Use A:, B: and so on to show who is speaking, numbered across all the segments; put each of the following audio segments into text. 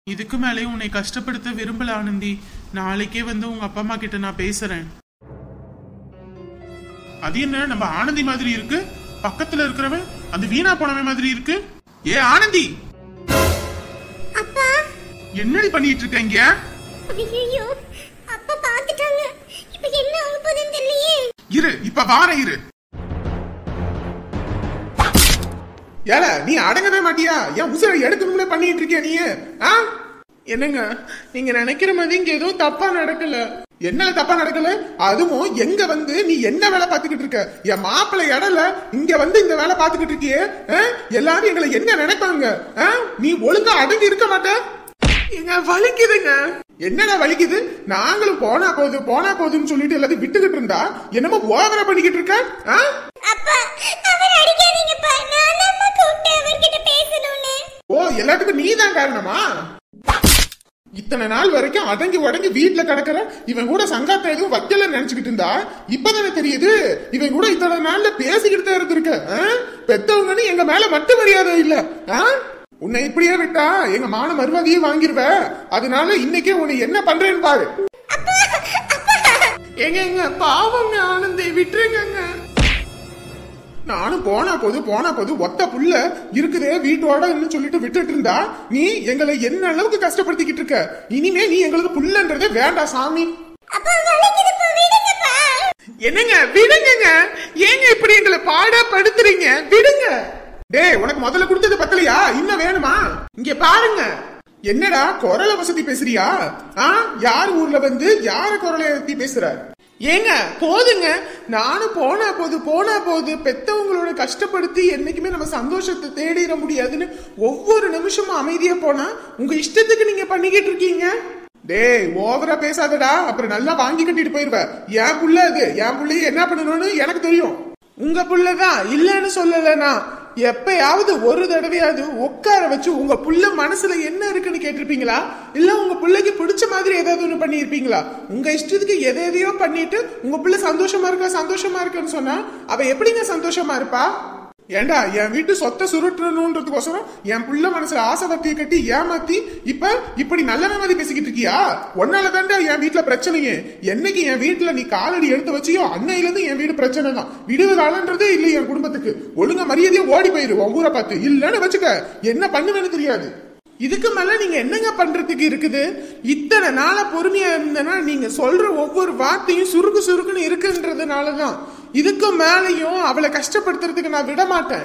A: இதுக்கு மேலே உன்னை கஷ்டப்படுத்த விரும்பல ஆனந்தி நாளைக்கே வந்து உங்க அப்பா அம்மா கிட்ட நான் பேசுறேன் அது என்ன நம்ம ஆனந்தி மாதிரி இருக்கு பக்கத்துல இருக்கிறவன் அந்த வீணா போனவன் மாதிரி இருக்கு ஏ ஆனந்தி
B: அப்பா
A: என்னடி பண்ணிட்டு இருக்க இங்க
B: ஐயோ அப்பா பாத்துட்டாங்க இப்ப என்ன ஆக போகுதுன்னு தெரியலையே
A: இரு இப்ப வார இரு ஏல நீ அடங்கவே மாட்டியா என் உசுரை எடுக்கணும்னே பண்ணிட்டு இருக்கியா நீ ஆ என்னங்க நீங்க நினைக்கிற மாதிரி இங்க எதுவும் தப்பா நடக்கல என்ன தப்பா நடக்கல அதுவும் எங்க வந்து நீ என்ன வேலை பார்த்துக்கிட்டு இருக்க என் மாப்பிள்ளை இடல இங்க வந்து இந்த வேலை பார்த்துக்கிட்டு இருக்கியே ஆ? எல்லாரும் எங்களை என்ன நினைப்பாங்க ஆ? நீ ஒழுங்கா அடங்கி இருக்க மாட்ட எங்க வலிக்குதுங்க என்னடா வலிக்குது நாங்களும் போனா போகுது போனா போகுதுன்னு சொல்லிட்டு எல்லாத்தையும் விட்டுக்கிட்டு இருந்தா என்னமோ ஓவரா பண்ணிக்கிட்டு இருக்க ஆ?
B: அப்பா அவர் அடிக்காதீங்கப்பா நான் தான் கூப்பிட்டேன் அவர்கிட்ட பேசணும்னு
A: ஓ எல்லாத்துக்கும் நீதான் காரணமா இத்தனை நாள் வரைக்கும் அடங்கி உடங்கி வீட்டுல கிடக்குற இவன் கூட சங்காத்த எதுவும் வைக்கல நினைச்சுக்கிட்டு இருந்தா இப்பதானே தெரியுது இவன் கூட இத்தனை நாள்ல பேசிக்கிட்டு தான் இருந்திருக்க ஆ? பெத்தவங்கன்னு எங்க மேல மட்டும் மரியாதை இல்ல ஆ? உன்னை இப்படியே விட்டா எங்க மான மறுவாதியே வாங்கிருவ அதனால இன்னைக்கே உன்னை என்ன பண்றேன்னு பாரு எங்க எங்க பாவங்க ஆனந்தி விட்டுருங்க நானும் போனா போது போனா போது ஒத்த புள்ள இருக்குதே வீட்டோடன்னு சொல்லிட்டு விட்டுட்டு இருந்தா நீ எங்களை என்ன அளவுக்கு கஷ்டப்படுத்திக்கிட்டு இருக்க இனிமே நீ எங்களுக்கு புள்ளன்றதே வேண்டாம் சாமி
B: அப்பா வலிக்குதுப்பா விடுங்கப்பா
A: என்னங்க விடுங்கங்க ஏங்க இப்படி எங்களை பாடா படுத்துறீங்க விடுங்க டேய் உனக்கு முதல்ல கொடுத்தது பத்தலையா இன்னும் வேணுமா இங்க பாருங்க என்னடா குரல வசதி பேசுறியா ஆ யார் ஊர்ல வந்து யார குரலை ஏத்தி பேசுற ஏங்க போதுங்க நானும் போனா போது போனா போது பெத்தவங்களோட கஷ்டப்படுத்தி என்னைக்குமே நம்ம சந்தோஷத்தை தேடிட முடியாதுன்னு ஒவ்வொரு நிமிஷமும் அமைதியா போனா உங்க இஷ்டத்துக்கு நீங்க பண்ணிக்கிட்டு இருக்கீங்க டேய் ஓவரா பேசாதடா அப்புறம் நல்லா வாங்கி கட்டிட்டு போயிருவ என் புள்ள அது என் புள்ளைய என்ன பண்ணணும்னு எனக்கு தெரியும் உங்க புள்ளதான் இல்லன்னு சொல்லலனா எப்பயாவது ஒரு தடவையாவது உட்கார வச்சு உங்க புள்ள மனசுல என்ன இருக்குன்னு கேட்டிருப்பீங்களா இல்ல உங்க பிள்ளைக்கு பிடிச்ச மாதிரி ஏதாவது ஒண்ணு பண்ணிருப்பீங்களா உங்க இஷ்டத்துக்கு எதை எதையோ பண்ணிட்டு உங்க பிள்ளை சந்தோஷமா இருக்கா சந்தோஷமா இருக்குன்னு சொன்னா அவ எப்படிங்க சந்தோஷமா இருப்பா ஏண்டா என் வீட்டு சொத்தை சுருட்டணுன்றதுக்கோசரம் என் புள்ள மனசுல ஆசை வத்தியை கட்டி ஏமாத்தி இப்ப இப்படி நல்ல மாதிரி பேசிக்கிட்டு இருக்கியா ஒன்னால தாண்டா என் வீட்டுல பிரச்சனையே என்னைக்கு என் வீட்டுல நீ காலடி எடுத்து வச்சியோ அன்னையில இருந்து என் வீடு பிரச்சனை தான் விடுவதாலன்றதே இல்லை என் குடும்பத்துக்கு ஒழுங்கா மரியாதையா ஓடி போயிரு உன் ஊரை பார்த்து இல்லன்னு வச்சுக்க என்ன பண்ணுவேன்னு தெரியாது இதுக்கு மேல நீங்க என்னங்க பண்றதுக்கு இருக்குது இத்தனை நாளா பொறுமையா இருந்தனா நீங்க சொல்ற ஒவ்வொரு வார்த்தையும் சுருக்கு சுருக்குன்னு இருக்குன்றதுனாலதான் இதுக்கு மேலையும் அவளை கஷ்டப்படுத்துறதுக்கு நான் விட மாட்டேன்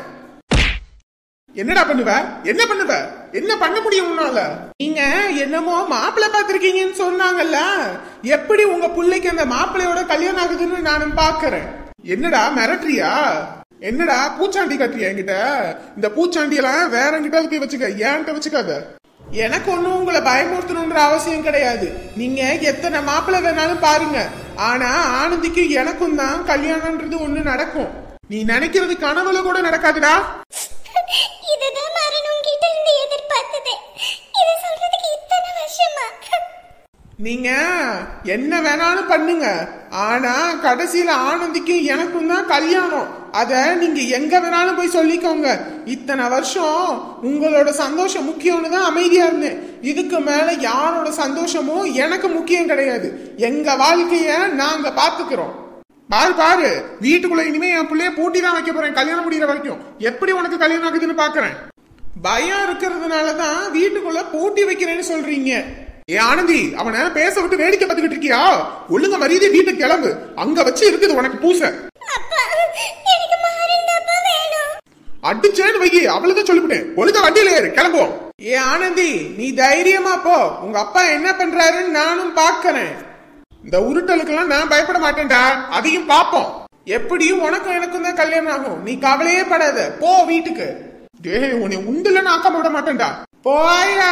A: என்னடா பண்ணுவ என்ன பண்ணுவ என்ன பண்ண முடியும் உன்னால நீங்க என்னமோ மாப்பிள்ளை பார்த்திருக்கீங்கன்னு சொன்னாங்கல்ல எப்படி உங்க பிள்ளைக்கு அந்த மாப்பிள்ளையோட கல்யாணம் ஆகுதுன்னு நானும் பாக்குறேன் என்னடா மிரட்டுறியா என்னடா பூச்சாண்டி கட்டுறியா என்கிட்ட இந்த பூச்சாண்டி எல்லாம் வேற என்கிட்ட போய் வச்சுக்க ஏன்ட்ட வச்சுக்காத எனக்கு ஒண்ணும் உங்களை பயமுறுத்தணுன்ற அவசியம் கிடையாது நீங்க எத்தனை மாப்பிள்ளை வேணாலும் பாருங்க ஆனா ஆனந்திக்கு எனக்கும் தான் கல்யாணம்ன்றது ஒண்ணு நடக்கும் நீ நினைக்கிறது கனவுல கூட நடக்காதுடா
B: இதுதான் மரணம் கிட்ட இருந்து எதிர்பார்த்தது இத சொல்றதுக்கு இத்தனை வருஷமா
A: நீங்க என்ன வேணாலும் பண்ணுங்க ஆனா கடைசியில ஆனந்திக்கும் எனக்கும் தான் கல்யாணம் அத நீங்க எங்க வேணாலும் போய் சொல்லிக்கோங்க இத்தனை வருஷம் உங்களோட சந்தோஷம் முக்கியம்னு தான் அமைதியா இருந்தேன் இதுக்கு மேல யாரோட சந்தோஷமும் எனக்கு முக்கியம் கிடையாது எங்க வாழ்க்கைய நாங்க பாத்துக்கிறோம் பாரு பாரு வீட்டுக்குள்ள இனிமே என் பிள்ளைய பூட்டி தான் வைக்க போறேன் கல்யாணம் முடிகிற வரைக்கும் எப்படி உனக்கு கல்யாணம் ஆகுதுன்னு பாக்குறேன் பயம் இருக்கிறதுனாலதான் வீட்டுக்குள்ள பூட்டி வைக்கிறேன்னு சொல்றீங்க ஏ ஆனந்தி அவனை பேச விட்டு வேடிக்கை பார்த்துக்கிட்டு இருக்கியா ஒழுங்க மரியாதை வீட்டுக்கு கிளம்பு அங்க வச்சு இருக்குது உனக்கு பூசை
B: அப்பா எனக்கு மாறிண்டப்பா வேணும்
A: அடிச்சேன்னு வைக்கி அவளுக்கு சொல்லிவிட்டேன் ஒழுங்கா வண்டியில ஏறு கிளம்புவோம் ஏ ஆனந்தி நீ தைரியமா போ உங்க அப்பா என்ன பண்றாருன்னு நானும் பாக்குறேன் இந்த உருட்டலுக்கெல்லாம் நான் பயப்பட மாட்டேன்டா அதையும் பாப்போம் எப்படியும் உனக்கும் எனக்கும் தான் கல்யாணம் ஆகும் நீ கவலையே படாத போ வீட்டுக்கு டேய் உன்னை உண்டுல ஆக்காம விட மாட்டேன்டா போயா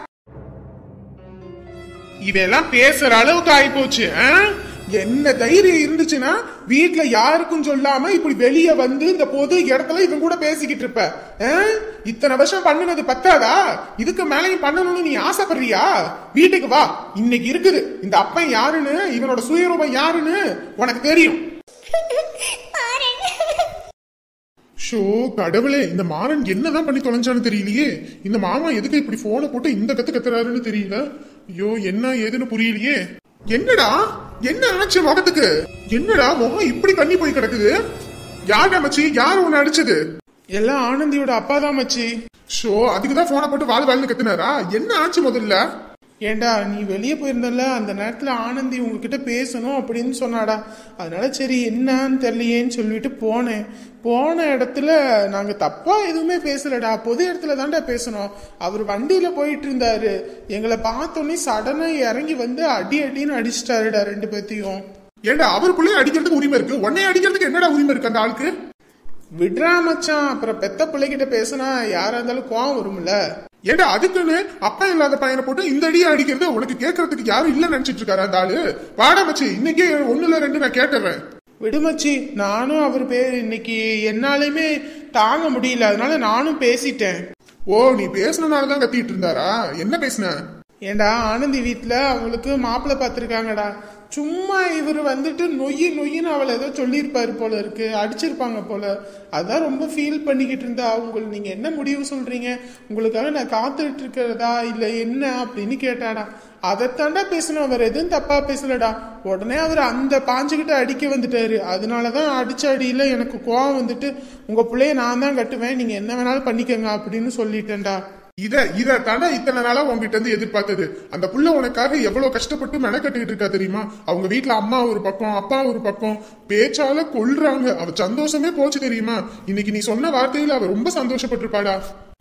A: இவெல்லாம் பேசுற அளவுக்கு ஆயிப்போச்சு ஆ? என்ன தைரியம் இருந்துச்சுன்னா வீட்ல யாருக்கும் சொல்லாம இப்படி வெளிய வந்து இந்த பொது இடத்துல இவன் கூட பேசிக்கிட்டு இருப்ப ஆ? இத்தனை வருஷம் பண்ணுனது பத்தாதா இதுக்கு மேலையும் பண்ணணும்னு நீ ஆசைப்படுறியா வீட்டுக்கு வா இன்னைக்கு இருக்குது இந்த அப்பன் யாருன்னு இவனோட சுயரூபம் யாருன்னு உனக்கு தெரியும்
B: மாறன்
A: ஷோ கடவுளே இந்த மாறன் என்னதான் பண்ணி தொலைஞ்சான்னு தெரியலையே இந்த மாமா எதுக்கு இப்படி போனை போட்டு இந்த கத்து கத்துறாருன்னு தெரியல ஐயோ என்ன ஏதுன்னு புரியலையே என்னடா என்ன ஆச்சு முகத்துக்கு என்னடா முகம் இப்படி கண்ணி போய் கிடக்குது யார் மச்சி யார் உன்னை அடிச்சது
C: எல்லாம் ஆனந்தியோட அப்பா தான் மச்சி
A: ஷோ அதுக்குதான் போனை போட்டு வாழ் வாழ்னு கத்துனாரா என்ன ஆச்சு முதல்ல
C: ஏண்டா நீ வெளியே போயிருந்தல அந்த நேரத்துல ஆனந்தி உங்ககிட்ட பேசணும் அப்படின்னு சொன்னாடா அதனால சரி என்னன்னு தெரியலையேன்னு சொல்லிட்டு போனேன் போன இடத்துல நாங்க தப்பா எதுவுமே பேசலடா பொது இடத்துல தான்டா பேசணும் அவர் வண்டியில போயிட்டு இருந்தாரு எங்களை பார்த்தோன்னே சடனா இறங்கி வந்து அடி அடின்னு அடிச்சிட்டாருடா ரெண்டு பேத்தையும்
A: ஏண்டா அவருக்குள்ளே அடிக்கிறதுக்கு உரிமை இருக்கு உன்னை அடிக்கிறதுக்கு என்னடா உரிமை இருக்கு அந்த ஆளுக்கு
C: விட்றா மச்சான் அப்புறம் பெத்த பிள்ளைகிட்ட பேசினா யாரா இருந்தாலும் கோவம் வரும்ல
A: ஏண்டா அதுக்குன்னு அப்பா இல்லாத பையனை போட்டு இந்த அடியை அடிக்கிறது உனக்கு கேட்கறதுக்கு யாரும் இல்ல நினைச்சிட்டு இருக்காரு அந்த ஆளு வாடா மச்சி இன்னைக்கே ஒண்ணுல ரெண்டு நான் கேட்டுறேன்
C: விடுமச்சி நானும் அவர் பேர் இன்னைக்கு என்னாலையுமே தாங்க முடியல அதனால நானும் பேசிட்டேன்
A: ஓ நீ பேசுனனால தான் கத்திட்டு இருந்தாரா என்ன பேசுன
C: ஏண்டா ஆனந்தி வீட்டில் அவங்களுக்கு மாப்பிள்ளை பார்த்துருக்காங்கடா சும்மா இவர் வந்துட்டு நொய்யி நொய்யின்னு அவளை ஏதோ சொல்லியிருப்பாரு போல இருக்கு அடிச்சிருப்பாங்க போல அதான் ரொம்ப ஃபீல் பண்ணிக்கிட்டு இருந்தா அவங்க நீங்க என்ன முடிவு சொல்றீங்க உங்களுக்காக நான் காத்துட்டு இருக்கிறதா இல்ல என்ன அப்படின்னு கேட்டாடா அதைத்தாண்டா பேசணும் அவர் எதுவும் தப்பா பேசலடா உடனே அவர் அந்த பாஞ்சுக்கிட்ட அடிக்க வந்துட்டாரு அதனாலதான் அடிச்ச அடியில எனக்கு கோவம் வந்துட்டு உங்க பிள்ளைய நான் தான் கட்டுவேன் நீங்க என்ன வேணாலும் பண்ணிக்கங்க அப்படின்னு சொல்லிட்டேன்டா
A: இத இத தானே இத்தனை நாளா உங்ககிட்ட இருந்து எதிர்பார்த்தது அந்த புள்ள உனக்காக எவ்வளவு கஷ்டப்பட்டு மெனக்கட்டுக்கிட்டு இருக்கா தெரியுமா அவங்க வீட்ல அம்மா ஒரு பக்கம் அப்பா ஒரு பக்கம் பேச்சால கொல்றாங்க அவ சந்தோஷமே போச்சு தெரியுமா இன்னைக்கு நீ சொன்ன வார்த்தையில அவ ரொம்ப சந்தோஷப்பட்டிருப்பாடா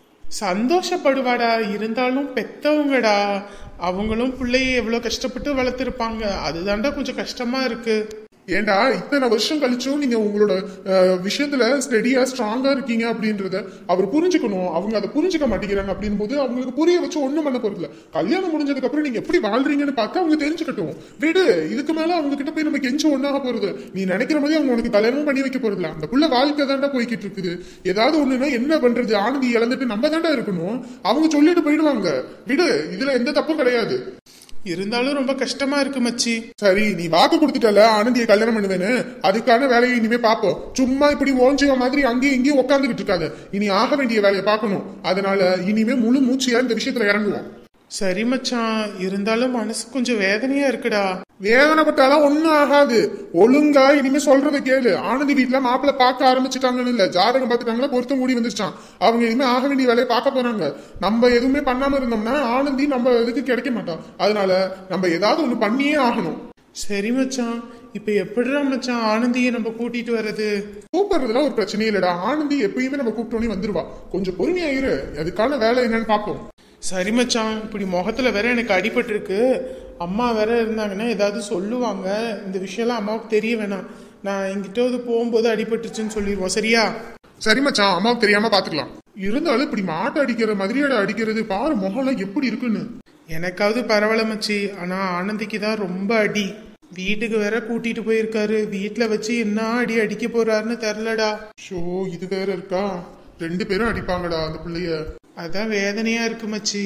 C: சந்தோஷப்படுவாடா இருந்தாலும் பெத்தவங்கடா அவங்களும் பிள்ளைய எவ்வளவு கஷ்டப்பட்டு வளர்த்துருப்பாங்க அதுதான்டா கொஞ்சம் கஷ்டமா இருக்கு
A: ஏண்டா இத்தனை வருஷம் கழிச்சும் நீங்க உங்களோட அஹ், விஷயத்துல ஸ்டெடியா ஸ்ட்ராங்கா இருக்கீங்க அப்படின்றத அவர் புரிஞ்சுக்கணும் அவங்க அதை புரிஞ்சுக்க மாட்டேங்கிறாங்க அப்படின் போது அவங்களுக்கு புரிய வச்சு ஒண்ணும் பண்ண போறதில்ல கல்யாணம் முடிஞ்சதுக்கு அப்புறம் நீங்க எப்படி வாழ்றீங்கன்னு பார்த்து அவங்க தெரிஞ்சுக்கட்டும் விடு இதுக்கு மேல அவங்க கிட்ட போய் நம்ம கெஞ்சு ஒண்ணாக போறது நீ நினைக்கிற மாதிரி அவங்க உனக்கு கல்யாணமும் பண்ணி வைக்க போறதில்ல அந்த புள்ள வாழ்க்கை தாண்டா போய்கிட்டு இருக்குது ஏதாவது ஒண்ணுன்னா என்ன பண்றது ஆனந்தி இழந்துட்டு நம்ம தாண்டா இருக்கணும் அவங்க சொல்லிட்டு போயிடுவாங்க விடு இதுல எந்த தப்பும் கிடையாது
C: இருந்தாலும் ரொம்ப கஷ்டமா இருக்கு மச்சி
A: சரி நீ வாக்கு கொடுத்துட்டல ஆனந்தியை கல்யாணம் பண்ணுவேன்னு அதுக்கான வேலையை இனிமே பார்ப்போம் சும்மா இப்படி ஓஞ்சிய மாதிரி அங்கேயும் இங்கேயும் உட்காந்துக்கிட்டு இருக்காது இனி ஆக வேண்டிய வேலையை பார்க்கணும் அதனால இனிமே முழு மூச்சியா இந்த விஷயத்துல இறங்குவோம்
C: சரி மச்சான் இருந்தாலும் மனசு கொஞ்சம் வேதனையா இருக்குடா
A: வேதனைப்பட்டாலும் ஒண்ணும் ஆகாது ஒழுங்கா இனிமே சொல்றத கேளு ஆனந்தி வீட்டுல மாப்பிள்ள பார்க்க ஆரம்பிச்சுட்டாங்கன்னு இல்ல ஜாதகம் பார்த்துட்டாங்களா பொருத்தம் கூடி வந்துருச்சான் அவங்க இனிமே ஆக வேண்டிய வேலையை பார்க்க போறாங்க நம்ம எதுவுமே பண்ணாம இருந்தோம்னா ஆனந்தி நம்ம இதுக்கு கிடைக்க மாட்டோம் அதனால நம்ம ஏதாவது ஒண்ணு பண்ணியே ஆகணும்
C: சரி மச்சான் இப்ப எப்படிடா மச்சான் ஆனந்தியை நம்ம கூட்டிட்டு வர்றது
A: கூப்பிடுறதுல ஒரு பிரச்சனையும் இல்லடா ஆனந்தி எப்பயுமே நம்ம கூப்பிட்டோன்னே வந்துருவா கொஞ்சம் பொறுமையாயிரு அதுக்கான வேலை என்னன்னு பார்ப்போம்
C: சரி மச்சான் இப்படி முகத்துல வேற எனக்கு அடிபட்டு இருக்கு அம்மா வேற இருந்தாங்கன்னா ஏதாவது சொல்லுவாங்க இந்த விஷயம்லாம் அம்மாவுக்கு தெரிய வேணாம் நான் எங்கிட்ட போகும்போது அடிபட்டுச்சுன்னு சொல்லிடுவோம் சரியா
A: சரி மச்சான் அம்மாவுக்கு தெரியாம பாத்துக்கலாம் இருந்தாலும் இப்படி மாட்டை அடிக்கிற மாதிரியாட அடிக்கிறது பாரு முகம்லாம் எப்படி இருக்குன்னு
C: எனக்காவது பரவாயில்ல மச்சி ஆனா ஆனந்திக்கு தான் ரொம்ப அடி வீட்டுக்கு வேற கூட்டிட்டு போயிருக்காரு வீட்டுல வச்சு என்ன அடி அடிக்க போறாருன்னு தெரிலடா
A: ஷோ இது வேற இருக்கா ரெண்டு பேரும் அடிப்பாங்கடா அந்த பிள்ளைய
C: அதான் வேதனையா இருக்கு மச்சி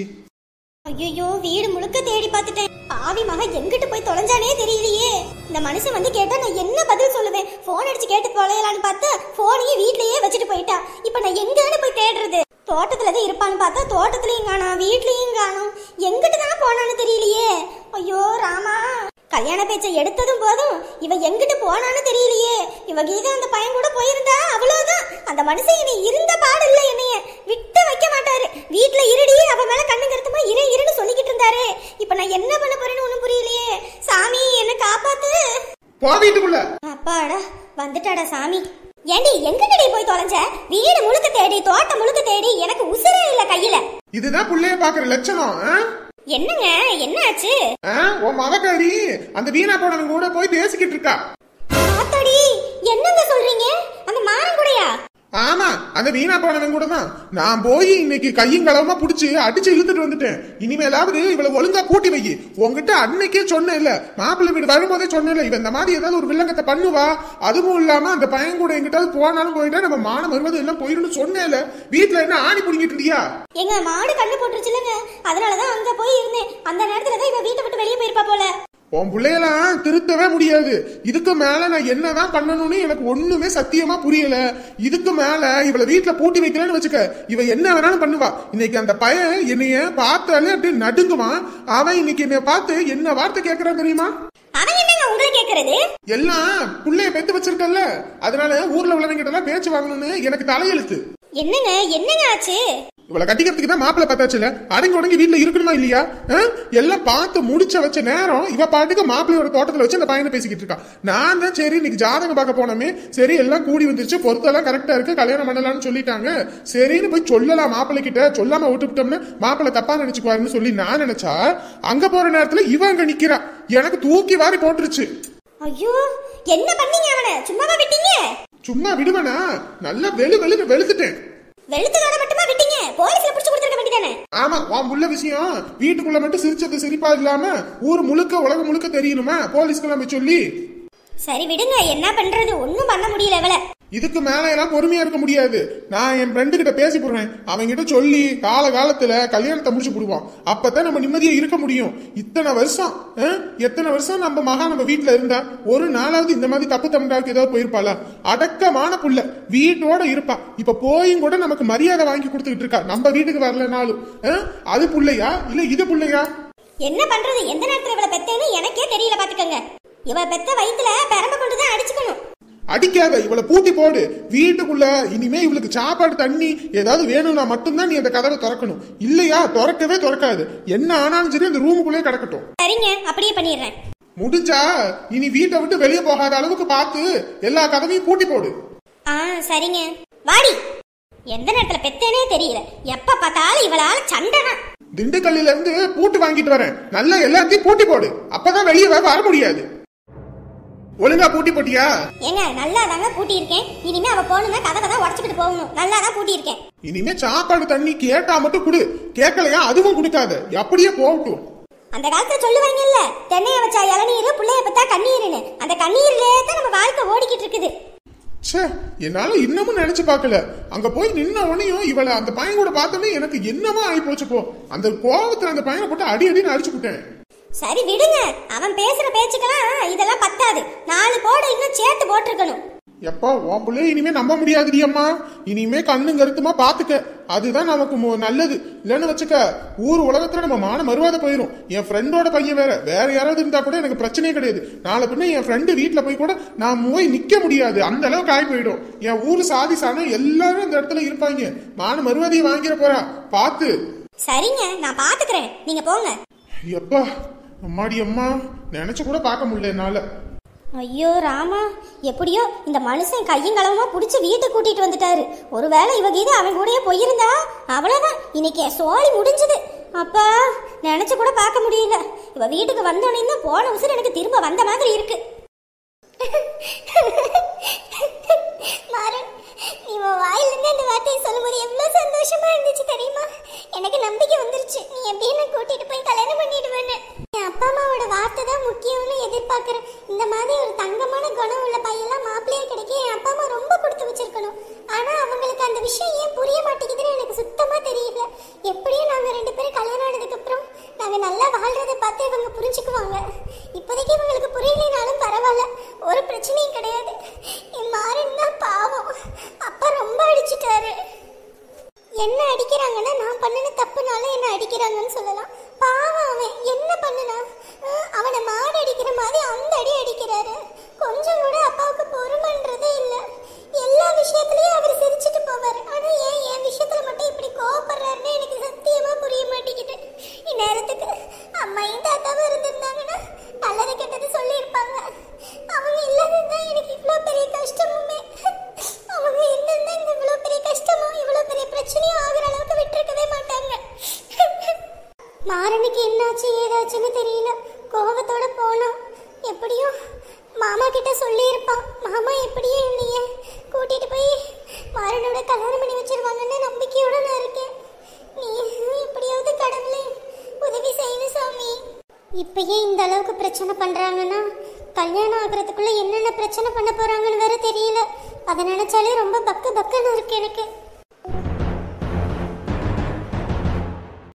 B: ஐயோ வீடு முழுக்க தேடி பார்த்துட்டேன் பாவி மகன் எங்கிட்டு போய் தொலைஞ்சானே தெரியலையே இந்த மனுஷன் வந்து கேட்டா நான் என்ன பதில் சொல்லுவேன் போன் அடிச்சு கேட்டு தொலையலான்னு பார்த்தா போனையும் வீட்லயே வச்சுட்டு போயிட்டா இப்ப நான் எங்கன்னு போய் தேடுறது தோட்டத்துல தான் இருப்பான்னு பார்த்தா தோட்டத்துலயும் காணோம் வீட்லயும் காணோம் எங்கிட்டு தான் போனான்னு தெரியலையே ஐயோ ராமா கல்யாண பேச்சை எடுத்ததும் போதும் இவ எங்கிட்டு போனான்னு தெரியலையே இவ கீதா அந்த பையன் கூட போயிருந்தா அவ்வளவுதான் அந்த மனுஷன் இனி இருந்த பாடு இல்ல என்னைய விட்டு வைக்க மாட்டாரு வீட்ல இருடி அவ மேல கண்ணு கருத்துமா இரு இருன்னு சொல்லிக்கிட்டு இருந்தாரு இப்ப நான் என்ன பண்ண போறேன்னு ஒண்ணும் புரியலையே சாமி என்ன காப்பாத்து
A: போ வீட்டுக்குள்ள
B: அப்பாடா வந்துட்டாடா சாமி ஏண்டி எங்கடி போய் தொலைஞ்ச வீடு முழுக்க தேடி தோட்டம் முழுக்க தேடி எனக்கு உசுரே இல்ல கையில
A: இதுதான் புள்ளைய பாக்குற லட்சணம் ஆ?
B: என்னங்க என்ன ஆச்சு
A: ஆ? உன் மவக்காரி அந்த வீணா போனவங்க கூட போய் பேசிக்கிட்டு இருக்கா
B: ஆத்தாடி என்னங்க சொல்றீங்க அந்த மானம் கூடயா
A: ஆமா அந்த வீணா போனவன் கூட தான் நான் போய் இன்னைக்கு கையும் களவுமா புடிச்சு அடிச்சு இழுத்துட்டு வந்துட்டேன் இனிமேலாவது இவளை ஒழுங்கா கூட்டி வை உங்ககிட்ட அன்னைக்கே சொன்னேன் இல்ல மாப்பிள்ளை வீடு வரும்போதே சொன்னேன் இவன் இந்த மாதிரி ஏதாவது ஒரு வில்லங்கத்தை பண்ணுவா அதுவும் இல்லாம அந்த பையன் கூட எங்கிட்டாவது போனாலும் போயிட்டா நம்ம மானம் வருவது எல்லாம் போயிடும்னு சொன்னேன்ல வீட்டுல என்ன ஆணி புடிங்கிட்டு இருந்தியா
B: எங்க மாடு கண்ணு போட்டுருச்சுலங்க அதனாலதான் அங்க போய் இருந்தேன் அந்த நேரத்துல தான் இவ வீட்டை விட்டு வெளியே போயிருப்பா போல
C: உன் பிள்ளையெல்லாம் திருத்தவே முடியாது இதுக்கு மேல நான் என்னதான் பண்ணணும்னு எனக்கு ஒண்ணுமே சத்தியமா புரியல இதுக்கு மேல இவளை வீட்டுல பூட்டி வைக்கலன்னு வச்சுக்க இவ என்ன வேணாலும் பண்ணுவா இன்னைக்கு அந்த பையன் என்னைய பார்த்தாலே அப்படியே நடுங்குவான் அவன் இன்னைக்கு என்னைய பார்த்து என்ன வார்த்தை கேட்கறான் தெரியுமா
B: அவன் என்னங்க உங்களை கேக்குறது
C: எல்லாம் புள்ளைய பெத்து வச்சிருக்கல்ல அதனால ஊர்ல உள்ளவங்க எல்லாம் பேச்சு வாங்கணும்னு எனக்கு தலையெழுத்து
B: என்னங்க என்னங்க ஆச்சு
C: இவளை கட்டிக்கிறதுக்கு தான் மாப்பிள்ள பார்த்தாச்சுல அடங்கி உடங்கி வீட்டுல இருக்கணுமா இல்லையா ஆ? எல்லாம் பார்த்து முடிச்ச வச்ச நேரம் இவ பாட்டுக்கு மாப்பிள்ளையோட தோட்டத்துல வச்சு அந்த பையனை பேசிக்கிட்டு இருக்கான் நான் தான் சரி இன்னைக்கு ஜாதகம் பார்க்க போனோமே சரி எல்லாம் கூடி வந்துருச்சு பொருத்தெல்லாம் கரெக்டா இருக்கு கல்யாணம் பண்ணலாம்னு சொல்லிட்டாங்க சரின்னு போய் சொல்லலாம் மாப்பிள்ளை கிட்ட சொல்லாம விட்டுவிட்டோம்னு மாப்பிள்ளை தப்பா நினைச்சுக்குவாருன்னு சொல்லி நான் நினைச்சா அங்க போற நேரத்துல இவ அங்க நிக்கிறா எனக்கு தூக்கி வாரி போட்டுருச்சு
B: ஐயோ என்ன பண்ணீங்க அவனை சும்மாவா விட்டீங்க
C: சும்மா விடுவனா நல்லா வெளு வெளுன்னு வெளுத்துட்டேன்
B: வெளுத்துக்கார மட்டுமா விட்டீங்க போலீஸ்ல புடிச்சு கொடுத்துருக்க வேண்டியதானே
C: ஆமா உன் புள்ள விஷயம் வீட்டுக்குள்ள மட்டும் சிரிச்சது சிரிப்பா இல்லாம ஊர் முழுக்க உலகம் முழுக்க தெரியணுமா போலீஸ்க்கெல்லாம் போய் சொல்லி
B: சரி விடுங்க என்ன பண்றது ஒண்ணும் பண்ண முடியல இவள
C: இதுக்கு மேல எல்லாம் பொறுமையா இருக்க முடியாது நான் என் ஃப்ரெண்டு கிட்ட பேசி போடுறேன் அவங்க கிட்ட சொல்லி கால காலத்துல கல்யாணத்தை முடிச்சு போடுவோம் அப்பதான் நம்ம நிம்மதியா இருக்க முடியும் இத்தனை வருஷம் ஆ? எத்தனை வருஷம் நம்ம மகா நம்ம வீட்டுல இருந்தா ஒரு நாளாவது இந்த மாதிரி தப்பு தமிழாக்கு ஏதாவது போயிருப்பாளா அடக்கமான புள்ள வீட்டோட இருப்பா இப்ப போயும் கூட நமக்கு மரியாதை வாங்கி கொடுத்துக்கிட்டு இருக்கா நம்ம வீட்டுக்கு வரலனாலும் ஆ? அது புள்ளையா இல்ல இது புள்ளையா
B: என்ன பண்றது எந்த நேரத்துல இவள பெத்தேன்னு எனக்கே தெரியல பாத்துக்கங்க இவ பெத்த வயித்துல பெரம்ப கொண்டுதான் அடிச்சுக்கணும்
C: அடிக்காத இவளை பூட்டி போடு வீட்டுக்குள்ள இனிமே இவளுக்கு சாப்பாடு தண்ணி ஏதாவது வேணும்னா மட்டும்தான் நீ அந்த கதவை திறக்கணும் இல்லையா திறக்கவே திறக்காது என்ன ஆனாலும் சரி அந்த ரூமுக்குள்ளே கிடக்கட்டும்
B: சரிங்க அப்படியே பண்ணிடுறேன்
C: முடிஞ்சா இனி வீட்டை விட்டு வெளியே போகாத அளவுக்கு பார்த்து எல்லா கதவையும் பூட்டி போடு
B: ஆ சரிங்க வாடி எந்த நேரத்துல பெத்தேனே தெரியல எப்ப பார்த்தாலும் இவளால சண்டை தான்
C: திண்டுக்கல்லில இருந்து பூட்டு வாங்கிட்டு வரேன் நல்லா எல்லாத்தையும் பூட்டி போடு அப்பதான் வெளியே வர வர முடியாது ஒழுங்கா பூட்டி போட்டியா
B: ஏங்க நல்லா தாங்க பூட்டி இருக்கேன் இனிமே அவ போகணும்னா கதவை தான் உடச்சுக்கிட்டு போகணும் நல்லா தான் பூட்டி இருக்கேன்
C: இனிமே சாப்பாடு தண்ணி கேட்டா மட்டும் கொடு கேட்கலையா அதுவும் கொடுக்காத அப்படியே போகட்டும்
B: அந்த காலத்துல சொல்லுவாங்கல்ல தென்னைய வச்சா இளநீர் புள்ளைய பத்தா கண்ணீர்னு அந்த கண்ணீர்லயே தான் நம்ம வாழ்க்கை ஓடிக்கிட்டு இருக்குது
C: ச்சே என்னால இன்னமும் நினைச்சு பார்க்கல அங்க போய் நின்ன உடனேயும் இவளை அந்த பையன் கூட பார்த்தோன்னே எனக்கு என்னமா ஆகி போச்சு போ அந்த கோவத்துல அந்த பையனை போட்டு அடி அடின்னு அடிச்சு விட்டேன்
B: சரி விடுங்க அவன் பேசுற பேச்சுக்கெல்லாம் இதெல்லாம் பத்தாது நாலு போட இன்னும் சேர்த்து போட்டிருக்கணும்
C: எப்பா உன் பிள்ளைய இனிமே நம்ப முடியாதுடி அம்மா இனிமே கண்ணு கருத்துமா பாத்துக்க அதுதான் நமக்கு மு- நல்லது இல்லைன்னு வச்சுக்க ஊர் உலகத்துல நம்ம மான மறுவாத போயிரும் என் ஃப்ரெண்டோட பையன் வேற வேற யாராவது இருந்தா கூட எனக்கு பிரச்சனையே கிடையாது நாளை பின்ன என் ஃப்ரெண்டு வீட்டுல போய் கூட நான் போய் நிக்க முடியாது அந்த அளவுக்கு ஆகி போயிடும் என் ஊர் சாதி சாணம் எல்லாரும் அந்த இடத்துல இருப்பாங்க மான மறுவாதியை வாங்கிட போறா பாத்து
B: சரிங்க நான் பாத்துக்கிறேன் நீங்க போங்க
C: எப்பா அம்மாடி அம்மா நினைச்சு கூட பார்க்க முடியல என்னால
B: ஐயோ ராமா எப்படியோ இந்த மனுஷன் கையும் களவுமா பிடிச்சி வீட்டுக்கு கூட்டிட்டு வந்துட்டாரு ஒருவேளை இவ கீது அவன் கூடயே போயிருந்தா அவ்வளவுதான் இன்னைக்கு என் சோழி முடிஞ்சது அப்பா நினைச்சு கூட பார்க்க முடியல இவ வீட்டுக்கு வந்தோடனே தான் போன உசுறு எனக்கு திரும்ப வந்த மாதிரி இருக்கு மாறன் நீ உன் வாயிலிருந்து அந்த வார்த்தையை சொல்லும்போது எவ்வளவு சந்தோஷமா இருந்துச்சு தெரியுமா எனக்கு நம்பிக்கை வந்துருச்சு நீ எப்படின்னு கூட்டிட்டு போய் கல்யாணம் பண்ணிடுவேன்னு என் அப்பா அம்மாவோட வார்த்தை தான் முக்கியம்னு எதிர்பார்க்கிறேன் இந்த மாதிரி ஒரு தங்கமான குணம் உள்ள பையெல்லாம் மாப்பிள்ளையே கிடைக்க என் அப்பா அம்மா ரொம்ப கொடுத்து வச்சிருக்கணும் ஆனா அவங்களுக்கு அந்த விஷயம் ஏன் புரிய மாட்டேங்குதுன்னு எனக்கு சுத்தமா தெரியல எப்படியும் நாங்க ரெண்டு பேரும் கல்யாணம் ஆனதுக்கு அப்புறம் நாங்க நல்லா வாழ்றதை பார்த்து இவங்க புரிஞ்சுக்குவாங்க இப்போதைக்கு இவங்களுக்கு புரியலைனாலும் பரவாயில்ல ஒரு பிரச்சனையும் கிடையாது என் மாறன் தான் பாவம் அப்பா ரொம்ப அடிச்சிட்டாரு என்ன அடிக்கிறாங்கன்னா நான் பண்ணின தப்புனால என்ன அடிக்கிறாங்கன்னு சொல்லலாம் பாவம் அவன் என்ன பண்ணுனா அஹ் அவனை மாடு அடிக்கிற மாதிரி அந்த அடி அடிக்கிறாரு கொஞ்சம் கூட அப்பாவுக்கு பொறுமைன்றதே இல்லை எல்லா விஷயத்துலயும் அவர் சிரிச்சிட்டு போவார் ஆனா ஏன் என் விஷயத்துல மட்டும் இப்படி கோவப்படுறாருன்னு எனக்கு சத்தியமா புரிய மாட்டேங்குது இந்நேரத்துக்கு அம்மையும் தாத்தாவும் இருந்திருந்தாங்கன்னா நல்லது கெட்டது சொல்லியிருப்பாங்க அவங்க இல்லாததுதான் எனக்கு இவ்வளோ பெரிய கஷ்டமுமே அவங்க இருந்திருந்தா இந்த இவ்வளோ பெரிய கஷ்டமும் இவ்வளோ பெரிய பிரச்சனையும் ஆகுற அளவுக்கு விட்டுருக்கவே மாட்டாங்க மாறனுக்கு என்னாச்சு ஏதாச்சுன்னு தெரியல கோபத்தோட போனான் எப்படியோ மாமா கிட்ட சொல்லியிருப்பான் மாமா எப்படியே இல்லையே கூட்டிட்டு போய் மாறனோட கல்யாணம் பண்ணி வச்சிருவாங்கன்னு நம்பிக்கையோட நான் இருக்கேன் நீ எப்படியாவது கடவுளே உதவி செய்யணும் சாமி இப்பயே இந்த அளவுக்கு பிரச்சனை பண்றாங்கன்னா கல்யாணம் ஆகுறதுக்குள்ள என்னென்ன பிரச்சனை பண்ண போறாங்கன்னு வேற தெரியல அதை நினைச்சாலே ரொம்ப பக்கு பக்குன்னு இருக்கு எனக்கு